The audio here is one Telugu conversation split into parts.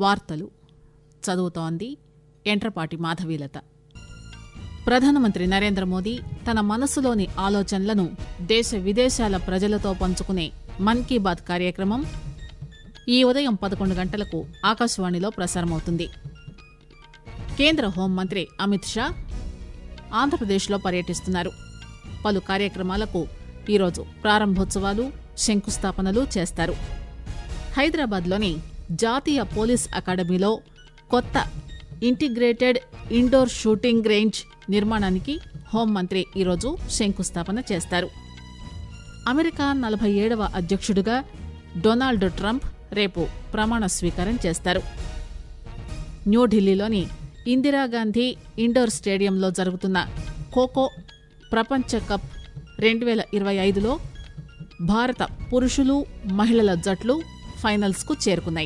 వార్తలు చదువుతోంది ఎంట్రపాటి మాధవీలత ప్రధానమంత్రి నరేంద్ర మోదీ తన మనసులోని ఆలోచనలను దేశ విదేశాల ప్రజలతో పంచుకునే మన్ కీ బాత్ కార్యక్రమం ఈ ఉదయం పదకొండు గంటలకు ఆకాశవాణిలో ప్రసారమవుతుంది కేంద్ర హోంమంత్రి అమిత్ షా ఆంధ్రప్రదేశ్లో పర్యటిస్తున్నారు పలు కార్యక్రమాలకు ఈరోజు ప్రారంభోత్సవాలు శంకుస్థాపనలు చేస్తారు హైదరాబాద్లోని జాతీయ పోలీస్ అకాడమీలో కొత్త ఇంటిగ్రేటెడ్ ఇండోర్ షూటింగ్ రేంజ్ నిర్మాణానికి హోంమంత్రి ఈరోజు శంకుస్థాపన చేస్తారు అమెరికా నలభై ఏడవ అధ్యక్షుడిగా డొనాల్డ్ ట్రంప్ రేపు ప్రమాణ స్వీకారం చేస్తారు న్యూఢిల్లీలోని ఇందిరాగాంధీ ఇండోర్ స్టేడియంలో జరుగుతున్న ఖోఖో ప్రపంచ కప్ రెండు వేల ఇరవై ఐదులో భారత పురుషులు మహిళల జట్లు ఫైనల్స్కు చేరుకున్నాయి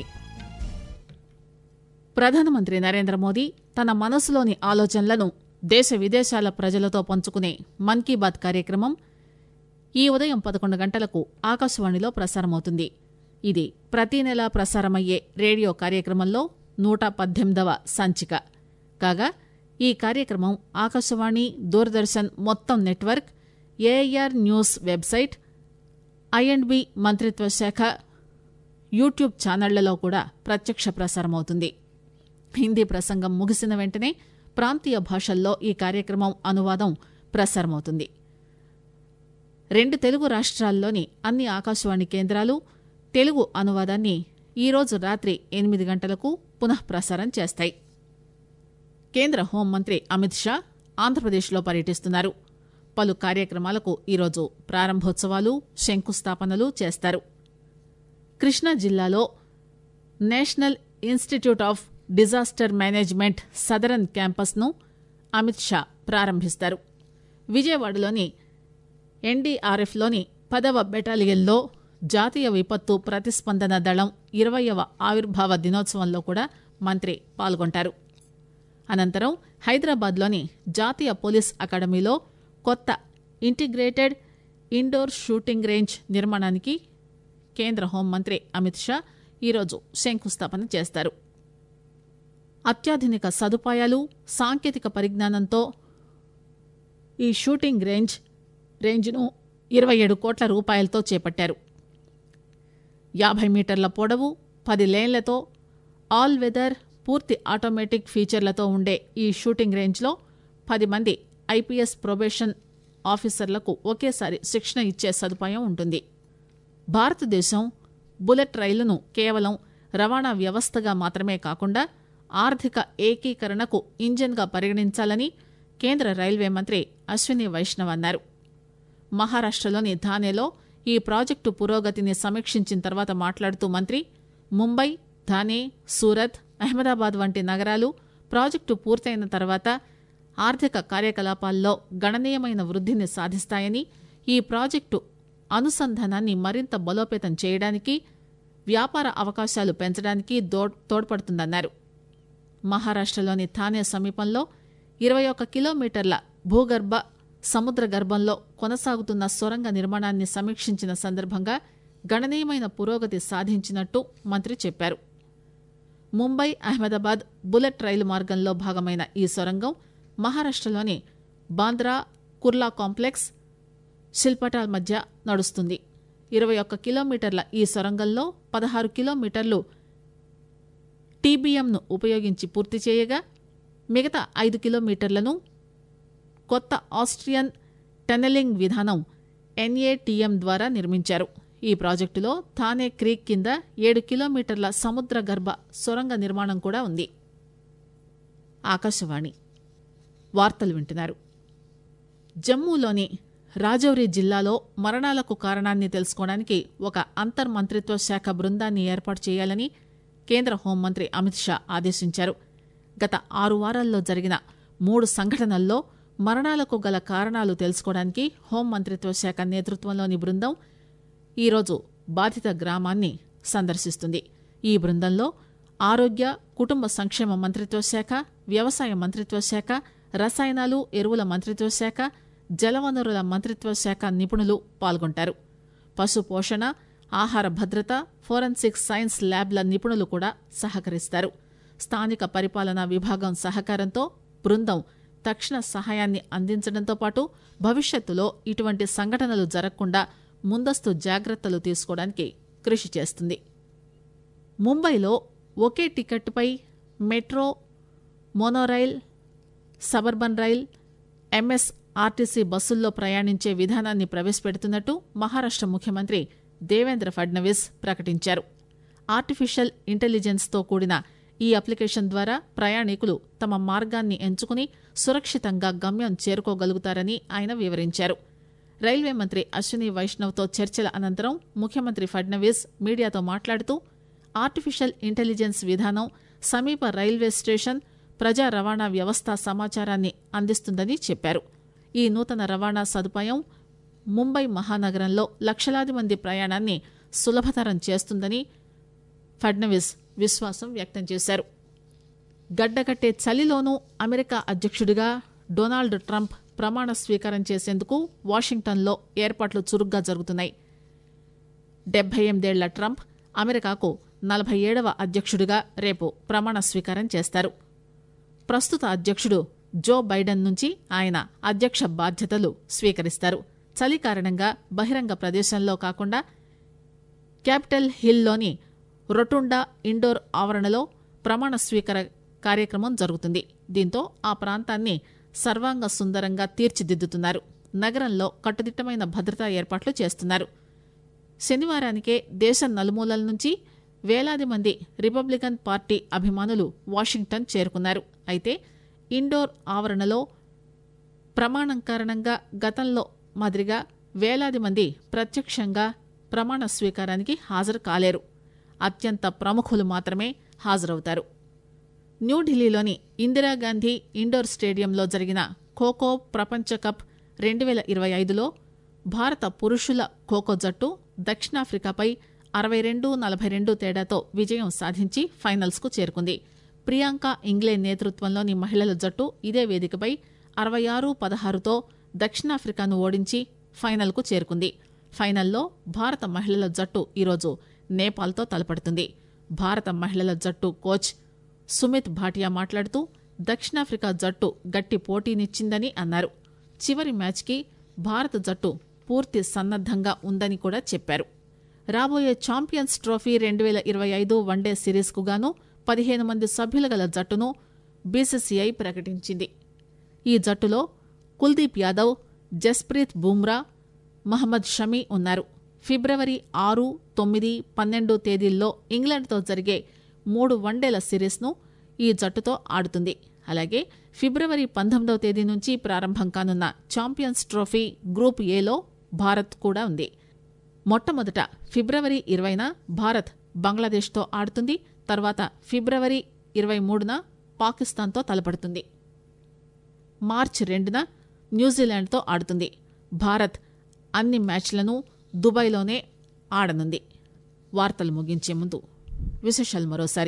ప్రధానమంత్రి నరేంద్ర మోదీ తన మనసులోని ఆలోచనలను దేశ విదేశాల ప్రజలతో పంచుకునే మన్ కీ బాత్ కార్యక్రమం ఈ ఉదయం పదకొండు గంటలకు ఆకాశవాణిలో ప్రసారమవుతుంది ఇది ప్రతి నెల ప్రసారమయ్యే రేడియో కార్యక్రమంలో నూట పద్దెనిమిదవ సంచిక కాగా ఈ కార్యక్రమం ఆకాశవాణి దూరదర్శన్ మొత్తం network AIR news website I and B మంత్రిత్వ శాఖ యూట్యూబ్ ఛానళ్లలో కూడా ప్రత్యక్ష ప్రసారమవుతుంది హిందీ ప్రసంగం ముగిసిన వెంటనే ప్రాంతీయ భాషల్లో ఈ కార్యక్రమం అనువాదం ప్రసారమవుతుంది రెండు తెలుగు రాష్ట్రాల్లోని అన్ని ఆకాశవాణి కేంద్రాలు తెలుగు అనువాదాన్ని ఈరోజు రాత్రి ఎనిమిది గంటలకు పునః ప్రసారం చేస్తాయి కేంద్ర హోంమంత్రి అమిత్ షా ఆంధ్రప్రదేశ్లో పర్యటిస్తున్నారు పలు కార్యక్రమాలకు ఈరోజు ప్రారంభోత్సవాలు శంకుస్థాపనలు చేస్తారు కృష్ణా జిల్లాలో national institute of disaster management southern క్యాంపస్ను అమిత్ షా ప్రారంభిస్తారు విజయవాడలోని ఎన్డీఆర్ఎఫ్లోని పదవ బెటాలియన్లో జాతీయ విపత్తు ప్రతిస్పందన దళం ఇరవయవ ఆవిర్భావ దినోత్సవంలో కూడా మంత్రి పాల్గొంటారు అనంతరం హైదరాబాద్లోని జాతీయ పోలీస్ అకాడమీలో కొత్త ఇంటిగ్రేటెడ్ ఇండోర్ షూటింగ్ రేంజ్ నిర్మాణానికి కేంద్ర హోంమంత్రి అమిత్ షా ఈరోజు శంకుస్థాపన చేస్తారు అత్యాధునిక సదుపాయాలు సాంకేతిక పరిజ్ఞానంతో ఈ షూటింగ్ రేంజ్ రేంజ్ను ఇరవై ఏడు కోట్ల రూపాయలతో చేపట్టారు యాభై మీటర్ల పొడవు పది లేన్లతో ఆల్ వెదర్ పూర్తి ఆటోమేటిక్ ఫీచర్లతో ఉండే ఈ షూటింగ్ రేంజ్లో పది మంది ఐపీఎస్ ప్రొబేషన్ ఆఫీసర్లకు ఒకేసారి శిక్షణ ఇచ్చే సదుపాయం ఉంటుంది భారతదేశం బుల్లెట్ రైలును కేవలం రవాణా వ్యవస్థగా మాత్రమే కాకుండా ఆర్థిక ఏకీకరణకు ఇంజన్గా పరిగణించాలని కేంద్ర రైల్వే మంత్రి అశ్విని వైష్ణవ్ అన్నారు మహారాష్టలోని థానేలో ఈ ప్రాజెక్టు పురోగతిని సమీక్షించిన తర్వాత మాట్లాడుతూ మంత్రి ముంబై థానే సూరత్ అహ్మదాబాద్ వంటి నగరాలు ప్రాజెక్టు పూర్తయిన తర్వాత ఆర్థిక కార్యకలాపాల్లో గణనీయమైన వృద్ధిని సాధిస్తాయని ఈ ప్రాజెక్టు అనుసంధానాన్ని మరింత బలోపేతం చేయడానికి వ్యాపార అవకాశాలు పెంచడానికి తోడ్పడుతుందన్నారు మహారాష్టలోని థానే సమీపంలో ఇరవై ఒక్క కిలోమీటర్ల భూగర్భ సముద్ర గర్భంలో కొనసాగుతున్న సొరంగ నిర్మాణాన్ని సమీక్షించిన సందర్భంగా గణనీయమైన పురోగతి సాధించినట్టు మంత్రి చెప్పారు ముంబై అహ్మదాబాద్ బుల్లెట్ రైలు మార్గంలో భాగమైన ఈ సొరంగం మహారాష్టలోని బాంద్రా కుర్లా కాంప్లెక్స్ శిల్పటాల్ మధ్య నడుస్తుంది ఇరవై ఒక్క కిలోమీటర్ల ఈ సొరంగంలో పదహారు కిలోమీటర్లు టీబీఎంను ఉపయోగించి పూర్తి చేయగా మిగతా ఐదు కిలోమీటర్లను కొత్త ఆస్ట్రియన్ టనెలింగ్ విధానం ఎన్ఏటీఎం ద్వారా నిర్మించారు ఈ ప్రాజెక్టులో థానే క్రీక్ కింద ఏడు కిలోమీటర్ల సముద్ర గర్భ సొరంగ నిర్మాణం కూడా ఉంది ఆకాశవాణి వార్తలు వింటున్నారు జమ్మూలోని రాజౌరి జిల్లాలో మరణాలకు కారణాన్ని తెలుసుకోవడానికి ఒక అంతర్మంత్రిత్వ శాఖ బృందాన్ని ఏర్పాటు చేయాలని కేంద్ర హోంమంత్రి అమిత్ షా ఆదేశించారు గత ఆరు వారాల్లో జరిగిన మూడు సంఘటనల్లో మరణాలకు గల కారణాలు తెలుసుకోవడానికి హోంమంత్రిత్వ శాఖ నేతృత్వంలోని బృందం ఈరోజు బాధిత గ్రామాన్ని సందర్శిస్తుంది ఈ బృందంలో ఆరోగ్య కుటుంబ సంక్షేమ మంత్రిత్వ శాఖ వ్యవసాయ మంత్రిత్వ శాఖ రసాయనాలు ఎరువుల మంత్రిత్వ శాఖ జలవనరుల మంత్రిత్వ శాఖ నిపుణులు పాల్గొంటారు పశు పోషణ ఆహార భద్రత ఫోరెన్సిక్ సైన్స్ ల్యాబ్ల నిపుణులు కూడా సహకరిస్తారు స్థానిక పరిపాలనా విభాగం సహకారంతో బృందం తక్షణ సహాయాన్ని అందించడంతో పాటు భవిష్యత్తులో ఇటువంటి సంఘటనలు జరగకుండా ముందస్తు జాగ్రత్తలు తీసుకోవడానికి కృషి చేస్తుంది ముంబైలో ఒకే టికెట్పై metro monorail suburban rail MS RTC బస్సుల్లో ప్రయాణించే విధానాన్ని ప్రవేశపెడుతున్నట్టు మహారాష్ట ముఖ్యమంత్రి దేవేంద్ర ఫడ్నవీస్ ప్రకటించారు ఆర్టిఫిషియల్ ఇంటెలిజెన్స్తో కూడిన ఈ అప్లికేషన్ ద్వారా ప్రయాణికులు తమ మార్గాన్ని ఎంచుకుని సురక్షితంగా గమ్యం చేరుకోగలుగుతారని ఆయన వివరించారు రైల్వే మంత్రి అశ్విని వైష్ణవ్తో చర్చల అనంతరం ముఖ్యమంత్రి ఫడ్నవీస్ మీడియాతో మాట్లాడుతూ ఆర్టిఫిషియల్ ఇంటెలిజెన్స్ విధానం సమీప రైల్వే స్టేషన్ ప్రజా రవాణా వ్యవస్థ సమాచారాన్ని అందిస్తుందని చెప్పారు ఈ నూతన రవాణా సదుపాయం ముంబై మహానగరంలో లక్షలాది మంది ప్రయాణాన్ని సులభతరం చేస్తుందని ఫడ్నవీస్ విశ్వాసం వ్యక్తం చేశారు గడ్డకట్టే చలిలోనూ అమెరికా అధ్యక్షుడిగా డొనాల్డ్ ట్రంప్ ప్రమాణ స్వీకారం చేసేందుకు వాషింగ్టన్లో ఏర్పాట్లు చురుగ్గా జరుగుతున్నాయి డెబ్బై ఎనిమిదేళ్ల ట్రంప్ అమెరికాకు నలభై ఏడవ అధ్యక్షుడిగా రేపు ప్రమాణ స్వీకారం చేస్తారు ప్రస్తుత అధ్యక్షుడు జో బైడెన్ నుంచి ఆయన అధ్యక్ష బాధ్యతలు స్వీకరిస్తారు చలి కారణంగా బహిరంగ ప్రదేశంలో కాకుండా క్యాపిటల్ హిల్లోని రొటుండా ఇండోర్ ఆవరణలో ప్రమాణ స్వీకార కార్యక్రమం జరుగుతుంది దీంతో ఆ ప్రాంతాన్ని సర్వాంగ సుందరంగా తీర్చిదిద్దుతున్నారు నగరంలో కట్టుదిట్టమైన భద్రతా ఏర్పాట్లు చేస్తున్నారు శనివారానికే దేశం నలుమూలల నుంచి వేలాది మంది రిపబ్లికన్ పార్టీ అభిమానులు వాషింగ్టన్ చేరుకున్నారు అయితే ఇండోర్ ఆవరణలో ప్రమాణం కారణంగా గతంలో మాదిరిగా వేలాది మంది ప్రత్యక్షంగా ప్రమాణ స్వీకారానికి హాజరు కాలేరు అత్యంత ప్రముఖులు మాత్రమే హాజరవుతారు న్యూఢిల్లీలోని ఇందిరాగాంధీ ఇండోర్ స్టేడియంలో జరిగిన ఖోఖో ప్రపంచ కప్ రెండు వేల ఇరవై ఐదులో భారత పురుషుల ఖోఖో జట్టు దక్షిణాఫ్రికాపై అరవై రెండు నలభై రెండు తేడాతో విజయం సాధించి ఫైనల్స్కు చేరుకుంది ప్రియాంక ఇంగ్లే నేతృత్వంలోని మహిళల జట్టు ఇదే వేదికపై అరవై ఆరు పదహారుతో దక్షిణాఫ్రికాను ఓడించి ఫైనల్కు చేరుకుంది ఫైనల్లో భారత మహిళల జట్టు ఈరోజు నేపాల్తో తలపడుతుంది భారత మహిళల జట్టు కోచ్ సుమిత్ భాటియా మాట్లాడుతూ దక్షిణాఫ్రికా జట్టు గట్టి పోటీనిచ్చిందని అన్నారు చివరి మ్యాచ్కి భారత జట్టు పూర్తి సన్నద్దంగా ఉందని కూడా చెప్పారు రాబోయే ఛాంపియన్స్ ట్రోఫీ రెండు వేల ఇరవై ఐదు వన్డే సిరీస్కు గాను పదిహేను మంది సభ్యుల గల జట్టును బీసీసీఐ ప్రకటించింది ఈ జట్టులో కుల్దీప్ యాదవ్ జస్ప్రీత్ బుమ్రా మహమ్మద్ షమీ ఉన్నారు ఫిబ్రవరి ఆరు తొమ్మిది పన్నెండు తేదీల్లో ఇంగ్లాండ్తో జరిగే మూడు వన్డేల సిరీస్ను ఈ జట్టుతో ఆడుతుంది అలాగే ఫిబ్రవరి పంతొమ్మిదవ తేదీ నుంచి ప్రారంభం కానున్న ఛాంపియన్స్ ట్రోఫీ గ్రూప్ ఏలో భారత్ కూడా ఉంది మొట్టమొదట ఫిబ్రవరి ఇరవైన భారత్ బంగ్లాదేశ్తో ఆడుతుంది తర్వాత ఫిబ్రవరి ఇరవై మూడున పాకిస్తాన్తో తలపడుతుంది మార్చి రెండున న్యూజిలాండ్తో ఆడుతుంది భారత్ అన్ని మ్యాచ్లను దుబాయ్లోనే ఆడనుంది వార్తలు ముగించే ముందు విశేషాలు మరోసారి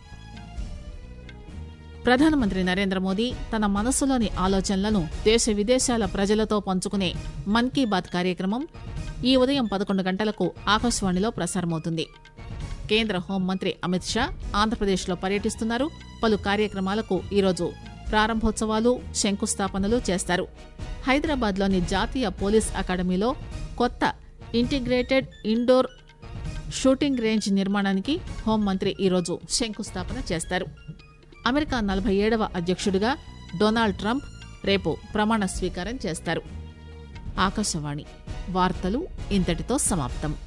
ప్రధానమంత్రి నరేంద్ర మోదీ తన మనసులోని ఆలోచనలను దేశ విదేశాల ప్రజలతో పంచుకునే మన్ కీ బాత్ కార్యక్రమం ఈ ఉదయం పదకొండు గంటలకు ఆకాశవాణిలో ప్రసారమవుతుంది కేంద్ర హోంమంత్రి అమిత్ షా ఆంధ్రప్రదేశ్లో పర్యటిస్తున్నారు పలు కార్యక్రమాలకు ఈరోజు ప్రారంభోత్సవాలు శంకుస్థాపనలు చేస్తారు హైదరాబాద్లోని జాతీయ పోలీస్ అకాడమీలో కొత్త ఇంటిగ్రేటెడ్ ఇండోర్ షూటింగ్ రేంజ్ నిర్మాణానికి హోంమంత్రి ఈరోజు శంకుస్థాపన చేస్తారు అమెరికా నలభై ఏడవ అధ్యక్షుడిగా డొనాల్డ్ ట్రంప్ రేపు ప్రమాణ స్వీకారం చేస్తారు ఆకాశవాణి వార్తలు ఇంతటితో సమాప్తం